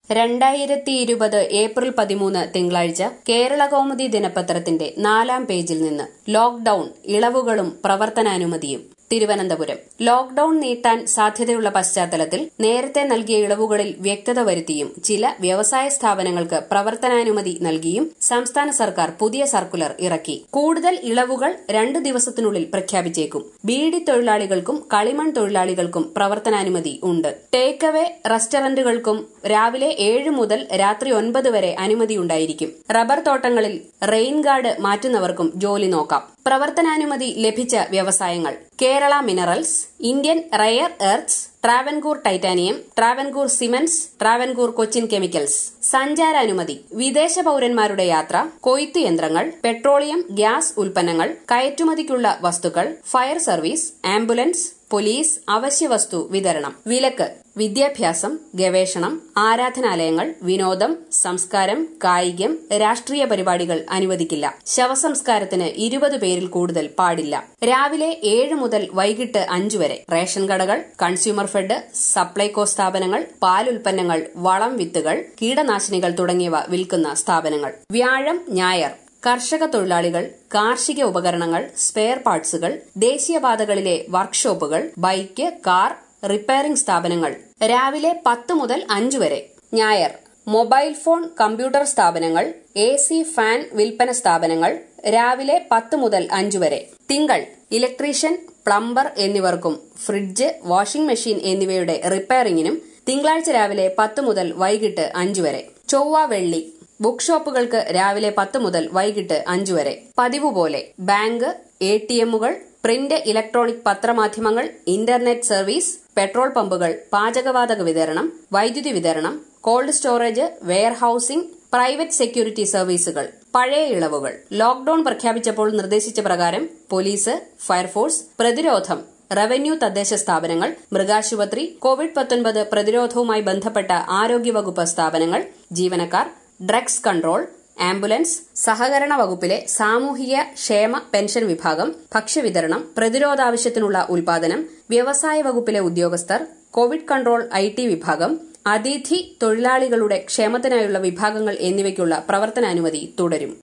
രണ്ടായിരത്തി ഇരുപത് ഏപ്രിൽ പതിമൂന്ന് തിങ്കളാഴ്ച കേരള കൗമുദി ദിനപത്രത്തിന്റെ നാലാം പേജിൽ നിന്ന് ലോക്ഡൌൺ ഇളവുകളും പ്രവർത്തനാനുമതിയും തിരുവനന്തപുരം ലോക്ഡൌൺ നീട്ടാൻ സാധ്യതയുള്ള പശ്ചാത്തലത്തിൽ നേരത്തെ നൽകിയ ഇളവുകളിൽ വ്യക്തത വരുത്തിയും ചില വ്യവസായ സ്ഥാപനങ്ങൾക്ക് പ്രവർത്തനാനുമതി നൽകിയും സംസ്ഥാന സർക്കാർ പുതിയ സർക്കുലർ ഇറക്കി കൂടുതൽ ഇളവുകൾ രണ്ടു ദിവസത്തിനുള്ളിൽ പ്രഖ്യാപിച്ചേക്കും ബീഡി തൊഴിലാളികൾക്കും കളിമൺ തൊഴിലാളികൾക്കും പ്രവർത്തനാനുമതി ഉണ്ട് ടേക്ക് അവേ റെസ്റ്റോറന്റുകൾക്കും രാവിലെ ഏഴ് മുതൽ രാത്രി ഒൻപത് വരെ അനുമതിയുണ്ടായിരിക്കും റബ്ബർ തോട്ടങ്ങളിൽ റെയിൻ ഗാർഡ് മാറ്റുന്നവർക്കും ജോലി നോക്കാം പ്രവർത്തനാനുമതി ലഭിച്ച വ്യവസായങ്ങൾ Kerala minerals Indian rare earths Travancore titanium Travancore cements Travancore Cochin chemicals സഞ്ചാരാനുമതി വിദേശ പൌരന്മാരുടെ യാത്ര കൊയ്ത്ത് യന്ത്രങ്ങൾ പെട്രോളിയം ഗ്യാസ് ഉൽപ്പന്നങ്ങൾ കയറ്റുമതിക്കുള്ള വസ്തുക്കൾ ഫയർ സർവീസ് ആംബുലൻസ് പോലീസ് അവശ്യവസ്തു വിതരണം വിലക്ക് വിദ്യാഭ്യാസം ഗവേഷണം ആരാധനാലയങ്ങൾ വിനോദം സംസ്കാരം കായികം രാഷ്ട്രീയ പരിപാടികൾ അനുവദിക്കില്ല ശവസംസ്കാരത്തിന് ഇരുപത് പേരിൽ കൂടുതൽ പാടില്ല രാവിലെ ഏഴ് മുതൽ വൈകിട്ട് അഞ്ചു വരെ റേഷൻ കടകൾ കൺസ്യൂമർ ഫെഡ് സപ്ലൈകോ സ്ഥാപനങ്ങൾ പാലുൽപ്പന്നങ്ങൾ വളം വിത്തുകൾ കീടനാശിനികൾ തുടങ്ങിയവ വിൽക്കുന്ന സ്ഥാപനങ്ങൾ വ്യാഴം ഞായർ കർഷക തൊഴിലാളികൾ കാർഷിക ഉപകരണങ്ങൾ സ്പെയർ പാർട്സുകൾ ദേശീയപാതകളിലെ വർക്ക്ഷോപ്പുകൾ ബൈക്ക് കാർ റിപ്പയറിംഗ് സ്ഥാപനങ്ങൾ രാവിലെ പത്ത് മുതൽ അഞ്ചു വരെ ഞായർ മൊബൈൽ ഫോൺ കമ്പ്യൂട്ടർ സ്ഥാപനങ്ങൾ എ സി ഫാൻ വിൽപ്പന സ്ഥാപനങ്ങൾ രാവിലെ പത്ത് മുതൽ അഞ്ചു വരെ തിങ്കൾ ഇലക്ട്രീഷ്യൻ പ്ലംബർ എന്നിവർക്കും ഫ്രിഡ്ജ് വാഷിംഗ് മെഷീൻ എന്നിവയുടെ റിപ്പയറിംഗിനും തിങ്കളാഴ്ച രാവിലെ പത്ത് മുതൽ വൈകിട്ട് അഞ്ചു വരെ ചൊവ്വ വെള്ളി ബുക്ക് ഷോപ്പുകൾക്ക് രാവിലെ പത്ത് മുതൽ വൈകിട്ട് അഞ്ചു വരെ പതിവ് പോലെ ബാങ്ക് എ ടി എമ്മുകൾ പ്രിന്റ് ഇലക്ട്രോണിക് പത്രമാധ്യമങ്ങൾ ഇന്റർനെറ്റ് സർവീസ് പെട്രോൾ പമ്പുകൾ പാചകവാതക വിതരണം വൈദ്യുതി വിതരണം cold storage warehousing private security സർവീസുകൾ പഴയ ഇളവുകൾ ലോക്ഡൌൺ പ്രഖ്യാപിച്ചപ്പോൾ നിർദ്ദേശിച്ച പ്രകാരം പോലീസ് ഫയർഫോഴ്സ് പ്രതിരോധം റവന്യൂ തദ്ദേശ സ്ഥാപനങ്ങൾ മൃഗാശുപത്രി കോവിഡ് പത്തൊൻപത് പ്രതിരോധവുമായി ബന്ധപ്പെട്ട ആരോഗ്യവകുപ്പ് സ്ഥാപനങ്ങൾ ജീവനക്കാർ ഡ്രഗ്സ് കൺട്രോൾ ആംബുലൻസ് സഹകരണ വകുപ്പിലെ സാമൂഹിക ക്ഷേമ പെൻഷൻ വിഭാഗം ഭക്ഷ്യവിതരണം പ്രതിരോധാവശ്യത്തിനുള്ള ഉൽപാദനം വ്യവസായ വകുപ്പിലെ ഉദ്യോഗസ്ഥർ കോവിഡ് കൺട്രോൾ ഐ ടി വിഭാഗം അതിഥി തൊഴിലാളികളുടെ ക്ഷേമത്തിനായുള്ള വിഭാഗങ്ങൾ എന്നിവയ്ക്കുള്ള പ്രവർത്തനാനുമതി തുടരും